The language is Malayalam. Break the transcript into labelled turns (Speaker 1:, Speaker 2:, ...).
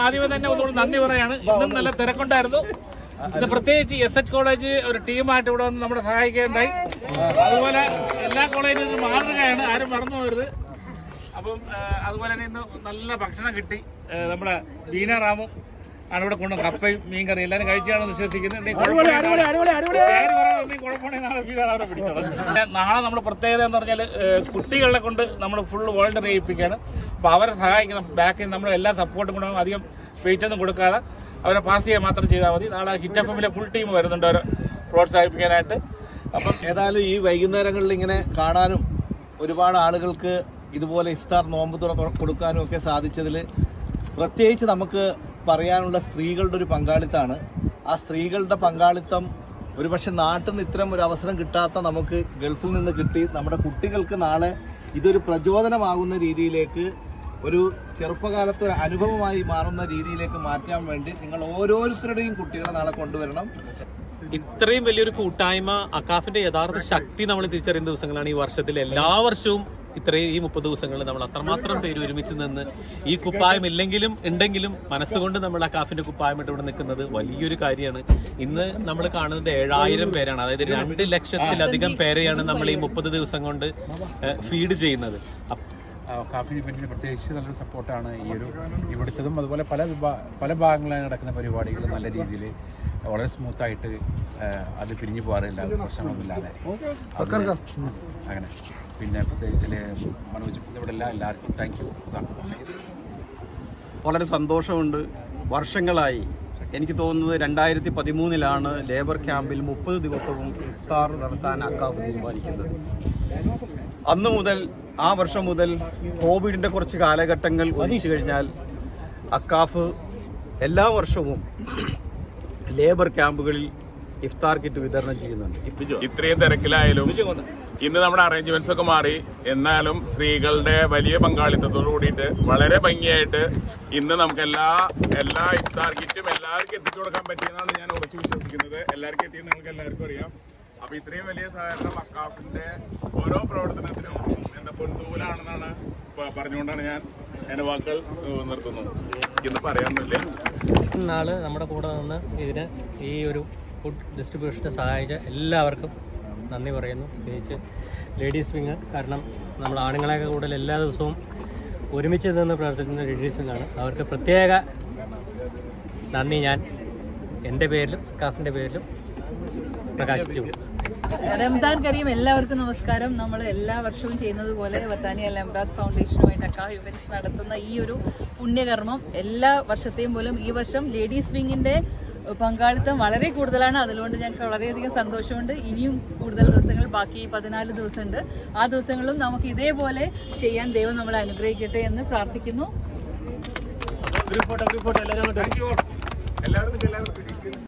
Speaker 1: ആദ്യമേ തന്നെ ഒന്നുകൂടി നന്ദി പറയാണ് ഇന്നും നല്ല തിരക്കുണ്ടായിരുന്നു ഇന്ന് പ്രത്യേകിച്ച് എസ് എച്ച് കോളേജ് ഒരു ടീമായിട്ട് ഇവിടെ വന്ന് നമ്മളെ സഹായിക്കുകയുണ്ടായി അതുപോലെ എല്ലാ കോളേജിലും ഇത് മാതൃകയാണ് ആരും മറന്നു പോകരുത് അപ്പം ആ, അതുപോലെ തന്നെ ഇന്ന് നല്ല ഭക്ഷണം കിട്ടി ആ, നമ്മുടെ ബീന റാമും ആണ് ഇവിടെ കൊണ്ട് കപ്പയും മീൻകറി എല്ലാവരും കഴിച്ചാണെന്ന് വിശ്വസിക്കുന്നത് എന്തെങ്കിലും കുഴപ്പമുണ്ടെങ്കിൽ പേര് പറയാതെ എന്തെങ്കിലും കുഴപ്പമുണ്ടെങ്കിൽ നാളെ ബീന റാമിനെ പിടിച്ചോളാം. പിന്നെ നാളെ നമ്മുടെ പ്രത്യേകത എന്ന് പറഞ്ഞാൽ കുട്ടികളെ കൊണ്ട് നമ്മൾ ഫുൾ വേൾഡ് ചെയ്യിപ്പിക്കുകയാണ് അപ്പോൾ അവരെ സഹായിക്കണം ബാക്കിൽ നമ്മൾ എല്ലാ സപ്പോർട്ടും കൂടെ അധികം വെയിറ്റ് ഒന്നും കൊടുക്കാതെ അവരെ പാസ് ചെയ്യുക മാത്രം ചെയ്താൽ മതി നാളെ ഹിറ്റ് എഫ് എമ്മിലെ ഫുൾ ടീം വരുന്നുണ്ട് അവരെ പ്രോത്സാഹിപ്പിക്കാനായിട്ട് അപ്പം
Speaker 2: ഏതായാലും ഈ വൈകുന്നേരങ്ങളിൽ ഇങ്ങനെ കാണാനും ഒരുപാട് ആളുകൾക്ക് ഇതുപോലെ ഇഫ്താർ നോമ്പ് തുറ തുറ- കൊടുക്കാനും ഒക്കെ സാധിച്ചതിൽ പ്രത്യേകിച്ച് നമുക്ക് പറയാനുള്ള സ്ത്രീകളുടെ ഒരു പങ്കാളിത്തമാണ് ആ സ്ത്രീകളുടെ പങ്കാളിത്തം ഒരുപക്ഷെ നാട്ടിൽ നിന്ന് ഇത്തരം ഒരു അവസരം കിട്ടാത്ത നമുക്ക് ഗൾഫിൽ നിന്ന് കിട്ടി നമ്മുടെ കുട്ടികൾക്ക് നാളെ ഇതൊരു പ്രചോദനമാകുന്ന രീതിയിലേക്ക് ഒരു ചെറുപ്പകാലത്ത് ഒരു അനുഭവമായി മാറുന്ന രീതിയിലേക്ക് മാറ്റാൻ വേണ്ടി നിങ്ങൾ ഓരോരുത്തരുടെയും കുട്ടികളെ നാളെ കൊണ്ടുവരണം
Speaker 3: ഇത്രയും വലിയൊരു കൂട്ടായ്മ അക്കാഫിന്റെ യഥാർത്ഥ ശക്തി നമ്മൾ തിരിച്ചറിയുന്ന ദിവസങ്ങളാണ് ഈ വർഷത്തിൽ എല്ലാ വർഷവും ഇത്രയും ഈ മുപ്പത് ദിവസങ്ങളിൽ നമ്മൾ അത്രമാത്രം പേര് ഒരുമിച്ച് നിന്ന് ഈ കുപ്പായം ഇല്ലെങ്കിലും ഉണ്ടെങ്കിലും മനസ്സുകൊണ്ട് നമ്മൾ അക്കാഫിന്റെ കുപ്പായം ഇട്ട് ഇവിടെ നിൽക്കുന്നത് വലിയൊരു കാര്യമാണ് ഇന്ന് നമ്മൾ കാണുന്നത് ഏഴായിരം പേരാണ് അതായത് രണ്ട് ലക്ഷത്തിലധികം പേരെയാണ് നമ്മൾ ഈ മുപ്പത് ദിവസം കൊണ്ട് ഫീഡ് ചെയ്യുന്നത് അപ്പ-
Speaker 4: കാഫി ഇവന്റിന് പ്രത്യേകിച്ച് നല്ലൊരു സപ്പോർട്ടാണ് ഈ ഒരു ഇവിടുത്തതും അതുപോലെ പല വിഭാ പല ഭാഗങ്ങളിലും നടക്കുന്ന പരിപാടികൾ നല്ല രീതിയിൽ വളരെ സ്മൂത്തായിട്ട് അത് പിരിഞ്ഞു പോകാറില്ല പ്രശ്നമൊന്നുമില്ലാതെ അത് അങ്ങനെ പിന്നെ പ്രത്യേകിച്ച് മനോജ് ഇവിടെ എല്ലാ എല്ലാവർക്കും താങ്ക് യു
Speaker 5: വളരെ സന്തോഷമുണ്ട് വർഷങ്ങളായി എനിക്ക് തോന്നുന്നത് രണ്ടായിരത്തി പതിമൂന്നിലാണ് ലേബർ ക്യാമ്പിൽ മുപ്പത് ദിവസവും ഇഫ്താർ നടത്താൻ അക്കാഫ് തീരുമാനിക്കുന്നത് അന്ന് മുതൽ ആ വർഷം മുതൽ കോവിഡിന്റെ കുറച്ച് കാലഘട്ടങ്ങൾ ഒഴിച്ചു കഴിഞ്ഞാൽ അക്കാഫ് എല്ലാ വർഷവും ലേബർ ക്യാമ്പുകളിൽ ഇഫ്താർ കിറ്റ് വിതരണം ചെയ്യുന്നുണ്ട്
Speaker 6: ഇത്രയും തിരക്കിലായാലും ഇന്ന് നമ്മുടെ അറേഞ്ച്മെന്റ്സ് ഒക്കെ മാറി എന്നാലും സ്ത്രീകളുടെ വലിയ പങ്കാളിത്തത്തോട് കൂടിയിട്ട് വളരെ ഭംഗിയായിട്ട് ഇന്ന് നമുക്ക് എല്ലാ എല്ലാ ഇഫ്താർ കിറ്റും എല്ലാവർക്കും എത്തിച്ചു കൊടുക്കാൻ പറ്റിയെന്നാണ് ഞാൻ ഉറച്ചു വിശ്വസിക്കുന്നത് എല്ലാവർക്കും എത്തിയെന്ന് നിങ്ങൾക്ക് എല്ലാവർക്കും അറിയാം അപ്പൊ ഇത്രയും വലിയ സഹകരണം അക്കാഫിന്റെ ഓരോ പ്രവർത്തനത്തിനും എന്താ പൊന്തൂലാണെന്നാണ് പ- പറഞ്ഞുകൊണ്ടാണ് ഞാൻ എന്റെ വാക്കുകൾ ഏഹ്, നിർത്തുന്നു ഇന്ന് പറയാനൊന്നുമില്ല
Speaker 7: നാള് നമ്മുടെ കൂടെ നിന്ന് ഇതിന് ഈ ഒരു ഫുഡ് ഡിസ്ട്രിബ്യൂഷന് സഹായിച്ച എല്ലാവർക്കും നന്ദി പറയുന്നു പ്രത്യേകിച്ച് ലേഡീസ് വിങ് കാരണം നമ്മൾ ആണുങ്ങളെയൊക്കെ കൂടുതൽ എല്ലാ ദിവസവും ഒരുമിച്ച് നിന്ന് പ്രവർത്തിക്കുന്ന ലേഡീസ് വിങ്ങാണ് അവർക്ക് പ്രത്യേക നന്ദി ഞാൻ എൻ്റെ പേരിലും കാഫിൻ്റെ പേരിലും പ്രകാശിപ്പിച്ചു
Speaker 8: റംദാൻ കരീം എല്ലാവർക്കും നമസ്കാരം നമ്മൾ എല്ലാ വർഷവും ചെയ്യുന്നത് പോലെ വത്താനിയ ലംറാത്ത് ഫൗണ്ടേഷനുമായിട്ട് അക്കാ ഇവന്റ്സ് നടത്തുന്ന ഈ ഒരു പുണ്യകർമ്മം എല്ലാ വർഷത്തെയും പോലും ഈ വർഷം ലേഡീസ് വിങ്ങിന്റെ പങ്കാളിത്തം വളരെ കൂടുതലാണ് അതുകൊണ്ട് ഞങ്ങൾക്ക് വളരെയധികം സന്തോഷമുണ്ട് ഇനിയും കൂടുതൽ ദിവസങ്ങൾ ബാക്കി പതിനാല് ദിവസമുണ്ട് ആ ദിവസങ്ങളിലും നമുക്ക് ഇതേപോലെ ചെയ്യാൻ ദൈവം നമ്മളെ അനുഗ്രഹിക്കട്ടെ എന്ന് പ്രാർത്ഥിക്കുന്നു
Speaker 6: എല്ലാവർക്കും എല്ലാവർക്കും